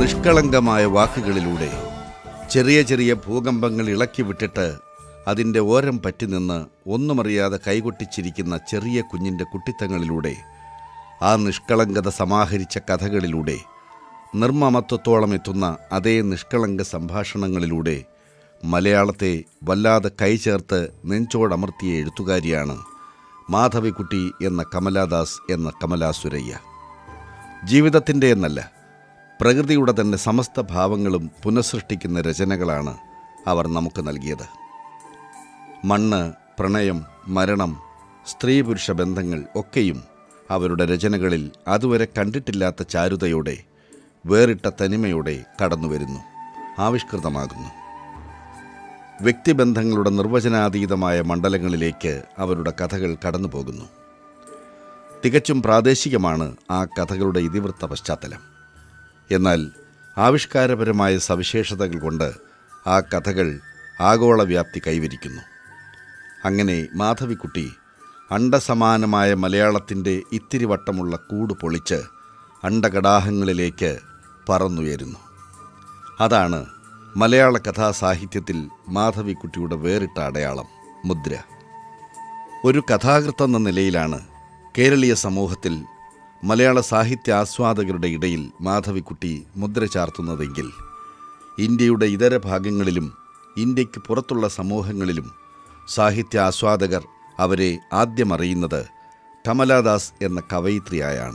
നിഷ്കളങ്കമായ വാക്കുകളിലൂടെ ചെറിയ ചെറിയ ഭൂകമ്പങ്ങൾ ഇളക്കി വിട്ടിട്ട് അതിൻ്റെ ഓരം പറ്റി നിന്ന് ഒന്നുമറിയാതെ കൈകൊട്ടിച്ചിരിക്കുന്ന ചെറിയ കുഞ്ഞിൻ്റെ കുട്ടിത്തങ്ങളിലൂടെ ആ നിഷ്കളങ്കത സമാഹരിച്ച കഥകളിലൂടെ നിർമ്മമത്വത്തോളം എത്തുന്ന അതേ നിഷ്കളങ്ക സംഭാഷണങ്ങളിലൂടെ മലയാളത്തെ വല്ലാതെ കൈചേർത്ത് നെഞ്ചോടമർത്തിയ എഴുത്തുകാരിയാണ് മാധവിക്കുട്ടി എന്ന കമലാദാസ് എന്ന കമലാസുരയ്യ ജീവിതത്തിൻ്റെ എന്നല്ല പ്രകൃതിയുടെ തന്നെ സമസ്ത ഭാവങ്ങളും പുനഃസൃഷ്ടിക്കുന്ന രചനകളാണ് അവർ നമുക്ക് നൽകിയത് മണ്ണ് പ്രണയം മരണം സ്ത്രീ പുരുഷ ബന്ധങ്ങൾ ഒക്കെയും അവരുടെ രചനകളിൽ അതുവരെ കണ്ടിട്ടില്ലാത്ത ചാരുതയോടെ വേറിട്ട തനിമയോടെ കടന്നുവരുന്നു ആവിഷ്കൃതമാകുന്നു വ്യക്തിബന്ധങ്ങളുടെ നിർവചനാതീതമായ മണ്ഡലങ്ങളിലേക്ക് അവരുടെ കഥകൾ കടന്നുപോകുന്നു തികച്ചും പ്രാദേശികമാണ് ആ കഥകളുടെ ഇതിവൃത്ത പശ്ചാത്തലം എന്നാൽ ആവിഷ്കാരപരമായ സവിശേഷതകൾ കൊണ്ട് ആ കഥകൾ ആഗോള വ്യാപ്തി കൈവരിക്കുന്നു അങ്ങനെ മാധവിക്കുട്ടി അണ്ടസമാനമായ മലയാളത്തിൻ്റെ ഇത്തിരി വട്ടമുള്ള കൂട് പൊളിച്ച് അണ്ടകടാഹങ്ങളിലേക്ക് പറന്നുയരുന്നു അതാണ് മലയാള കഥാസാഹിത്യത്തിൽ മാധവിക്കുട്ടിയുടെ വേറിട്ട അടയാളം മുദ്ര ഒരു കഥാകൃത്ത് എന്ന നിലയിലാണ് കേരളീയ സമൂഹത്തിൽ മലയാള സാഹിത്യ ആസ്വാദകരുടെ ഇടയിൽ മാധവിക്കുട്ടി മുദ്ര ചാർത്തുന്നതെങ്കിൽ ഇന്ത്യയുടെ ഇതര ഭാഗങ്ങളിലും ഇന്ത്യക്ക് പുറത്തുള്ള സമൂഹങ്ങളിലും സാഹിത്യ ആസ്വാദകർ അവരെ ആദ്യമറിയുന്നത് കമലാദാസ് എന്ന കവയിത്രിയായാണ്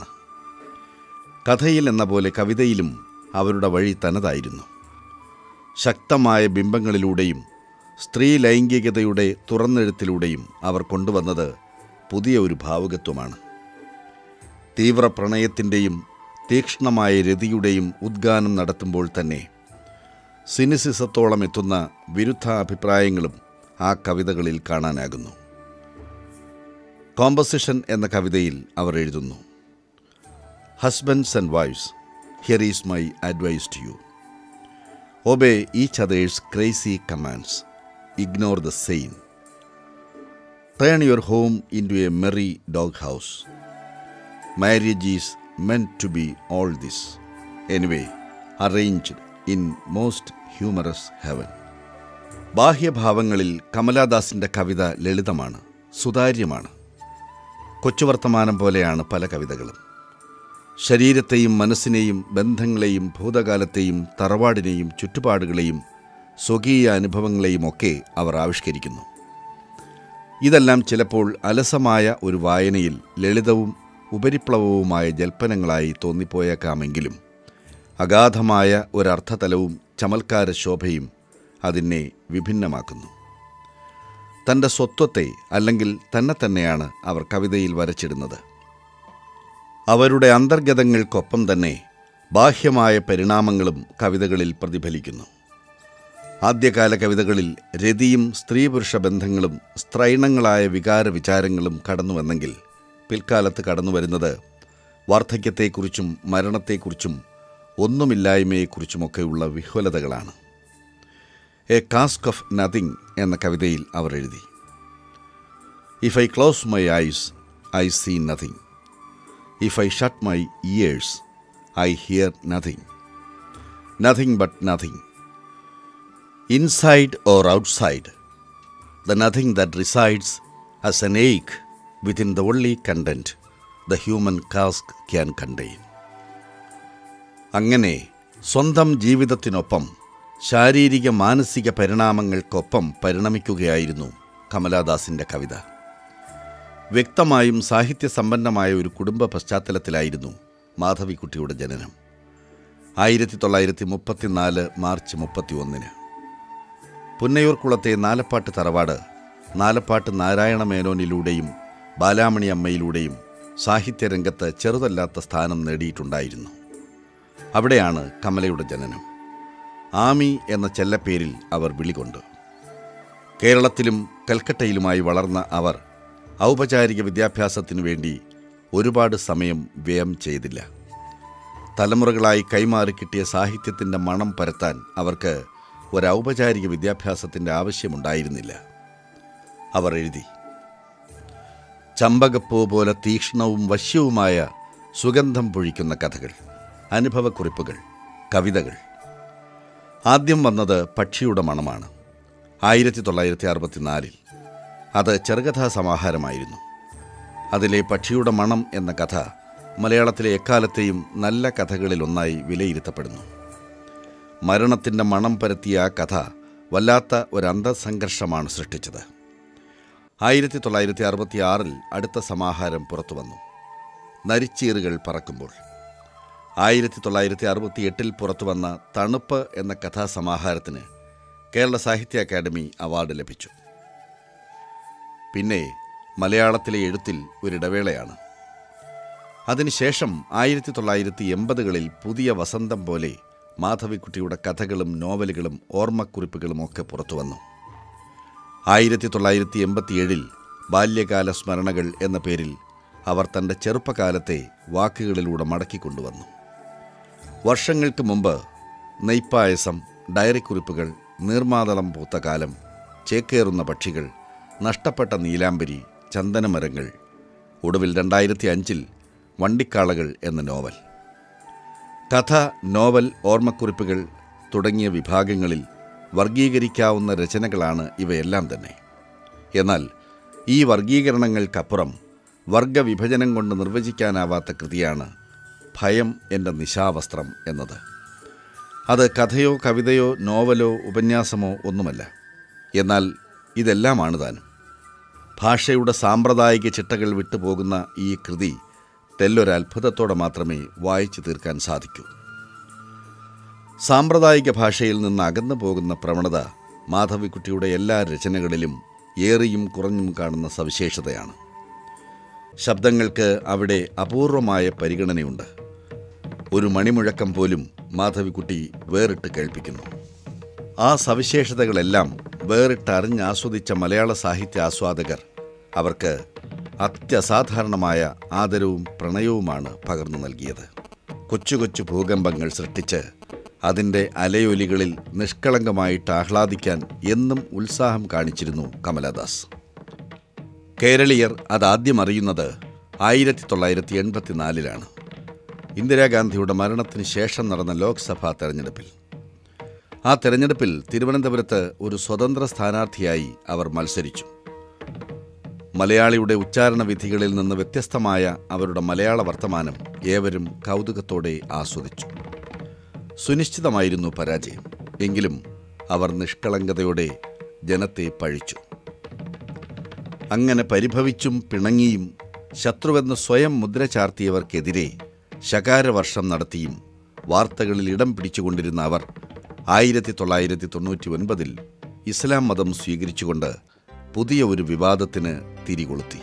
കഥയിൽ എന്ന പോലെ കവിതയിലും അവരുടെ വഴി തനതായിരുന്നു ശക്തമായ ബിംബങ്ങളിലൂടെയും സ്ത്രീ ലൈംഗികതയുടെ തുറന്നെഴുത്തിലൂടെയും അവർ കൊണ്ടുവന്നത് പുതിയ ഒരു ഭാവുകത്വമാണ് തീവ്ര പ്രണയത്തിൻ്റെയും തീക്ഷ്ണമായ രതിയുടെയും ഉദ്ഗാനം നടത്തുമ്പോൾ തന്നെ സിനിസിസത്തോളം എത്തുന്ന വിരുദ്ധ അഭിപ്രായങ്ങളും ആ കവിതകളിൽ കാണാനാകുന്നു കോമ്പസിഷൻ എന്ന കവിതയിൽ അവർ എഴുതുന്നു husbands and wives here is my advice to you obey each others crazy commands ignore the sane turn your home into a merry doghouse marriage is meant to be all this anyway arranged in most humorous heaven ബാഹ്യഭാവങ്ങളിൽ കമലാദാസിൻ്റെ കവിത ലളിതമാണ് സുതാര്യമാണ് കൊച്ചുവർത്തമാനം പോലെയാണ് പല കവിതകളും ശരീരത്തെയും മനസ്സിനെയും ബന്ധങ്ങളെയും ഭൂതകാലത്തെയും തറവാടിനെയും ചുറ്റുപാടുകളെയും സ്വകീയ അനുഭവങ്ങളെയും ഒക്കെ അവർ ആവിഷ്കരിക്കുന്നു ഇതെല്ലാം ചിലപ്പോൾ അലസമായ ഒരു വായനയിൽ ലളിതവും ഉപരിപ്ലവവുമായ ജൽപ്പനങ്ങളായി തോന്നിപ്പോയേക്കാമെങ്കിലും അഗാധമായ ഒരർത്ഥതലവും ചമൽക്കാര ശോഭയും അതിനെ വിഭിന്നമാക്കുന്നു തൻ്റെ സ്വത്വത്തെ അല്ലെങ്കിൽ തന്നെ തന്നെയാണ് അവർ കവിതയിൽ വരച്ചിടുന്നത് അവരുടെ അന്തർഗതങ്ങൾക്കൊപ്പം തന്നെ ബാഹ്യമായ പരിണാമങ്ങളും കവിതകളിൽ പ്രതിഫലിക്കുന്നു ആദ്യകാല കവിതകളിൽ രതിയും സ്ത്രീ പുരുഷ ബന്ധങ്ങളും സ്ത്രൈണങ്ങളായ വികാര വിചാരങ്ങളും കടന്നുവന്നെങ്കിൽ പിൽക്കാലത്ത് കടന്നു വരുന്നത് വാർദ്ധക്യത്തെക്കുറിച്ചും മരണത്തെക്കുറിച്ചും ഒന്നുമില്ലായ്മയെക്കുറിച്ചുമൊക്കെയുള്ള വിഹ്വലതകളാണ് എ കാസ്ക് ഓഫ് നത്തിങ് എന്ന കവിതയിൽ അവർ എഴുതി if I close my eyes I see nothing if I shut my ears I hear nothing nothing but nothing inside or outside the nothing that resides as an ache within the only content the human cask can contain. അങ്ങനെ സ്വന്തം ജീവിതത്തിനൊപ്പം ശാരീരിക മാനസിക പരിണാമങ്ങൾക്കൊപ്പം പരിണമിക്കുകയായിരുന്നു കമലാദാസിൻ്റെ കവിത വ്യക്തമായും സാഹിത്യസമ്പന്നമായ ഒരു കുടുംബ പശ്ചാത്തലത്തിലായിരുന്നു മാധവിക്കുട്ടിയുടെ ജനനം ആയിരത്തി തൊള്ളായിരത്തി മുപ്പത്തിനാല് മാർച്ച് മുപ്പത്തി ഒന്നിന് പുന്നയൂർക്കുളത്തെ നാലപ്പാട്ട് തറവാട് നാലപ്പാട്ട് നാരായണ മേനോനിലൂടെയും ബാലാമണി അമ്മയിലൂടെയും സാഹിത്യരംഗത്ത് ചെറുതല്ലാത്ത സ്ഥാനം നേടിയിട്ടുണ്ടായിരുന്നു അവിടെയാണ് കമലയുടെ ജനനം ആമി എന്ന ചെല്ലപ്പേരിൽ അവർ വിളികൊണ്ട് കേരളത്തിലും കൽക്കട്ടയിലുമായി വളർന്ന അവർ ഔപചാരിക വിദ്യാഭ്യാസത്തിനു വേണ്ടി ഒരുപാട് സമയം വ്യയം ചെയ്തില്ല തലമുറകളായി കൈമാറി കിട്ടിയ സാഹിത്യത്തിൻ്റെ മണം പരത്താൻ അവർക്ക് ഒരൗപചാരിക വിദ്യാഭ്യാസത്തിൻ്റെ ആവശ്യമുണ്ടായിരുന്നില്ല അവർ എഴുതി ചമ്പകപ്പൂ പോലെ തീക്ഷ്ണവും വശ്യവുമായ സുഗന്ധം പൊഴിക്കുന്ന കഥകൾ അനുഭവക്കുറിപ്പുകൾ കവിതകൾ ആദ്യം വന്നത് പക്ഷിയുടെ മണമാണ് ആയിരത്തി തൊള്ളായിരത്തി അറുപത്തിനാലിൽ അത് ചെറുകഥാ സമാഹാരമായിരുന്നു അതിലെ പക്ഷിയുടെ മണം എന്ന കഥ മലയാളത്തിലെ എക്കാലത്തെയും നല്ല കഥകളിലൊന്നായി വിലയിരുത്തപ്പെടുന്നു മരണത്തിൻ്റെ മണം പരത്തിയ ആ കഥ വല്ലാത്ത ഒരു അന്തസംഘർഷമാണ് സൃഷ്ടിച്ചത് ആയിരത്തി തൊള്ളായിരത്തി അറുപത്തി ആറിൽ അടുത്ത സമാഹാരം പുറത്തു വന്നു നരിച്ചീറുകൾ പറക്കുമ്പോൾ ആയിരത്തി തൊള്ളായിരത്തി അറുപത്തി എട്ടിൽ പുറത്തു വന്ന തണുപ്പ് എന്ന കഥാസമാഹാരത്തിന് കേരള സാഹിത്യ അക്കാദമി അവാർഡ് ലഭിച്ചു പിന്നെ മലയാളത്തിലെ എഴുത്തിൽ ഒരിടവേളയാണ് അതിനുശേഷം ആയിരത്തി തൊള്ളായിരത്തി എൺപതുകളിൽ പുതിയ വസന്തം പോലെ മാധവിക്കുട്ടിയുടെ കഥകളും നോവലുകളും ഓർമ്മക്കുറിപ്പുകളും ഒക്കെ പുറത്തു വന്നു ആയിരത്തി തൊള്ളായിരത്തി എൺപത്തിയേഴിൽ ബാല്യകാല സ്മരണകൾ എന്ന പേരിൽ അവർ തൻ്റെ ചെറുപ്പകാലത്തെ വാക്കുകളിലൂടെ മടക്കിക്കൊണ്ടുവന്നു വർഷങ്ങൾക്ക് മുമ്പ് നെയ്പ്പായസം ഡയറിക്കുറിപ്പുകൾ നീർമാതളം പൂത്ത കാലം ചേക്കേറുന്ന പക്ഷികൾ നഷ്ടപ്പെട്ട നീലാംബരി ചന്ദനമരങ്ങൾ ഒടുവിൽ രണ്ടായിരത്തി അഞ്ചിൽ വണ്ടിക്കാളകൾ എന്ന നോവൽ കഥ നോവൽ ഓർമ്മക്കുറിപ്പുകൾ തുടങ്ങിയ വിഭാഗങ്ങളിൽ വർഗീകരിക്കാവുന്ന രചനകളാണ് ഇവയെല്ലാം തന്നെ എന്നാൽ ഈ വർഗീകരണങ്ങൾക്കപ്പുറം വർഗവിഭജനം കൊണ്ട് നിർവചിക്കാനാവാത്ത കൃതിയാണ് ഭയം എൻ്റെ നിശാവസ്ത്രം എന്നത് അത് കഥയോ കവിതയോ നോവലോ ഉപന്യാസമോ ഒന്നുമല്ല എന്നാൽ ഇതെല്ലാമാണ് താനും ഭാഷയുടെ സാമ്പ്രദായിക ചിട്ടകൾ വിട്ടുപോകുന്ന ഈ കൃതി തെല്ലൊരത്ഭുതത്തോടെ മാത്രമേ വായിച്ചു തീർക്കാൻ സാധിക്കൂ സാമ്പ്രദായിക ഭാഷയിൽ നിന്ന് അകന്നു പോകുന്ന പ്രവണത മാധവിക്കുട്ടിയുടെ എല്ലാ രചനകളിലും ഏറിയും കുറഞ്ഞും കാണുന്ന സവിശേഷതയാണ് ശബ്ദങ്ങൾക്ക് അവിടെ അപൂർവമായ പരിഗണനയുണ്ട് ഒരു മണിമുഴക്കം പോലും മാധവിക്കുട്ടി വേറിട്ട് കേൾപ്പിക്കുന്നു ആ സവിശേഷതകളെല്ലാം വേറിട്ട് അറിഞ്ഞാസ്വദിച്ച മലയാള സാഹിത്യ ആസ്വാദകർ അവർക്ക് അത്യസാധാരണമായ ആദരവും പ്രണയവുമാണ് പകർന്നു നൽകിയത് കൊച്ചു കൊച്ചു ഭൂകമ്പങ്ങൾ സൃഷ്ടിച്ച് അതിൻ്റെ അലയൊലികളിൽ നിഷ്കളങ്കമായിട്ട് ആഹ്ലാദിക്കാൻ എന്നും ഉത്സാഹം കാണിച്ചിരുന്നു കമലദാസ് കേരളീയർ അതാദ്യം അറിയുന്നത് ആയിരത്തി തൊള്ളായിരത്തി എൺപത്തിനാലിലാണ് ഇന്ദിരാഗാന്ധിയുടെ മരണത്തിന് ശേഷം നടന്ന ലോക്സഭാ തെരഞ്ഞെടുപ്പിൽ ആ തെരഞ്ഞെടുപ്പിൽ തിരുവനന്തപുരത്ത് ഒരു സ്വതന്ത്ര സ്ഥാനാർത്ഥിയായി അവർ മത്സരിച്ചു മലയാളിയുടെ ഉച്ചാരണ വിധികളിൽ നിന്ന് വ്യത്യസ്തമായ അവരുടെ മലയാള വർത്തമാനം ഏവരും കൗതുകത്തോടെ ആസ്വദിച്ചു സുനിശ്ചിതമായിരുന്നു പരാജയം എങ്കിലും അവർ നിഷ്കളങ്കതയോടെ ജനത്തെ പഴിച്ചു അങ്ങനെ പരിഭവിച്ചും പിണങ്ങിയും ശത്രുവെന്ന് സ്വയം മുദ്ര ചാർത്തിയവർക്കെതിരെ ശകാരവർഷം നടത്തിയും വാർത്തകളിൽ ഇടം പിടിച്ചുകൊണ്ടിരുന്ന അവർ ആയിരത്തി തൊള്ളായിരത്തി തൊണ്ണൂറ്റി ഒൻപതിൽ ഇസ്ലാം മതം സ്വീകരിച്ചുകൊണ്ട് പുതിയ ഒരു വിവാദത്തിന് തിരികൊളുത്തി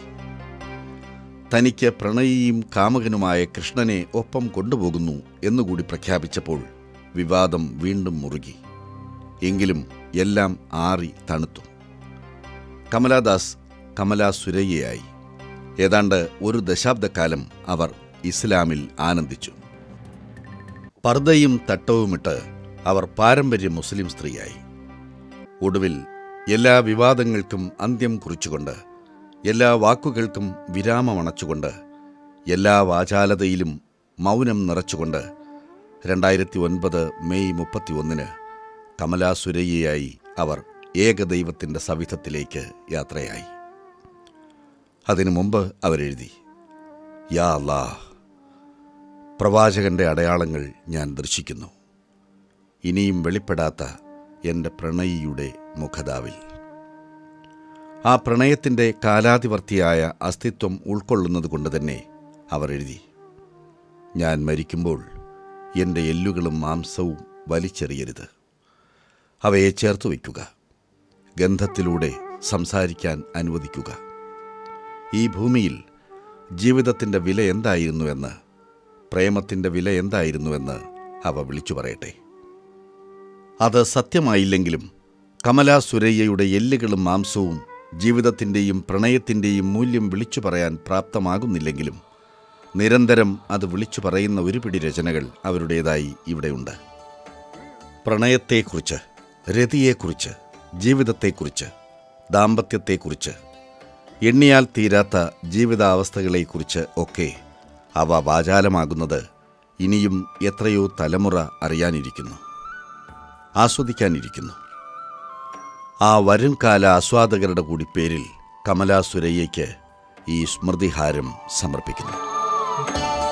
തനിക്ക് പ്രണയിയും കാമകനുമായ കൃഷ്ണനെ ഒപ്പം കൊണ്ടുപോകുന്നു എന്നുകൂടി പ്രഖ്യാപിച്ചപ്പോൾ വിവാദം വീണ്ടും മുറുകി എങ്കിലും എല്ലാം ആറി തണുത്തു കമലാദാസ് കമലാ സുരയ്യയായി ഏതാണ്ട് ഒരു ദശാബ്ദക്കാലം അവർ ഇസ്ലാമിൽ ആനന്ദിച്ചു പർദ്ദയും തട്ടവുമിട്ട് അവർ പാരമ്പര്യ മുസ്ലിം സ്ത്രീയായി ഒടുവിൽ എല്ലാ വിവാദങ്ങൾക്കും അന്ത്യം കുറിച്ചുകൊണ്ട് എല്ലാ വാക്കുകൾക്കും വിരാമമണച്ചുകൊണ്ട് എല്ലാ വാചാലതയിലും മൗനം നിറച്ചുകൊണ്ട് രണ്ടായിരത്തി ഒൻപത് മെയ് മുപ്പത്തി ഒന്നിന് കമലാ സുരയ്യയായി അവർ ഏകദൈവത്തിൻ്റെ സവിധത്തിലേക്ക് യാത്രയായി അതിനു മുമ്പ് അവരെഴുതി യാ അല്ലാ പ്രവാചകന്റെ അടയാളങ്ങൾ ഞാൻ ദർശിക്കുന്നു ഇനിയും വെളിപ്പെടാത്ത എൻ്റെ പ്രണയിയുടെ മുഖതാവിൽ ആ പ്രണയത്തിൻ്റെ കാലാതിവർത്തിയായ അസ്തിത്വം ഉൾക്കൊള്ളുന്നത് കൊണ്ട് തന്നെ അവർ എഴുതി ഞാൻ മരിക്കുമ്പോൾ എൻ്റെ എല്ലുകളും മാംസവും വലിച്ചെറിയരുത് അവയെ ചേർത്ത് വയ്ക്കുക ഗന്ധത്തിലൂടെ സംസാരിക്കാൻ അനുവദിക്കുക ഈ ഭൂമിയിൽ ജീവിതത്തിൻ്റെ വില എന്തായിരുന്നുവെന്ന് പ്രേമത്തിൻ്റെ വില എന്തായിരുന്നുവെന്ന് അവ വിളിച്ചു പറയട്ടെ അത് സത്യമായില്ലെങ്കിലും കമലാ സുരയ്യയുടെ എല്ലുകളും മാംസവും ജീവിതത്തിൻ്റെയും പ്രണയത്തിൻ്റെയും മൂല്യം വിളിച്ചു പറയാൻ പ്രാപ്തമാകുന്നില്ലെങ്കിലും നിരന്തരം അത് വിളിച്ചു പറയുന്ന ഒരു പിടി രചനകൾ അവരുടേതായി ഇവിടെയുണ്ട് പ്രണയത്തെക്കുറിച്ച് രതിയെക്കുറിച്ച് ജീവിതത്തെക്കുറിച്ച് ദാമ്പത്യത്തെക്കുറിച്ച് എണ്ണിയാൽ തീരാത്ത ജീവിതാവസ്ഥകളെക്കുറിച്ച് ഒക്കെ അവ വാചാലമാകുന്നത് ഇനിയും എത്രയോ തലമുറ അറിയാനിരിക്കുന്നു ആസ്വദിക്കാനിരിക്കുന്നു ആ വരുംകാല ആസ്വാദകരുടെ കൂടി പേരിൽ കമലാ സുരയ്യയ്ക്ക് ഈ സ്മൃതിഹാരം സമർപ്പിക്കുന്നു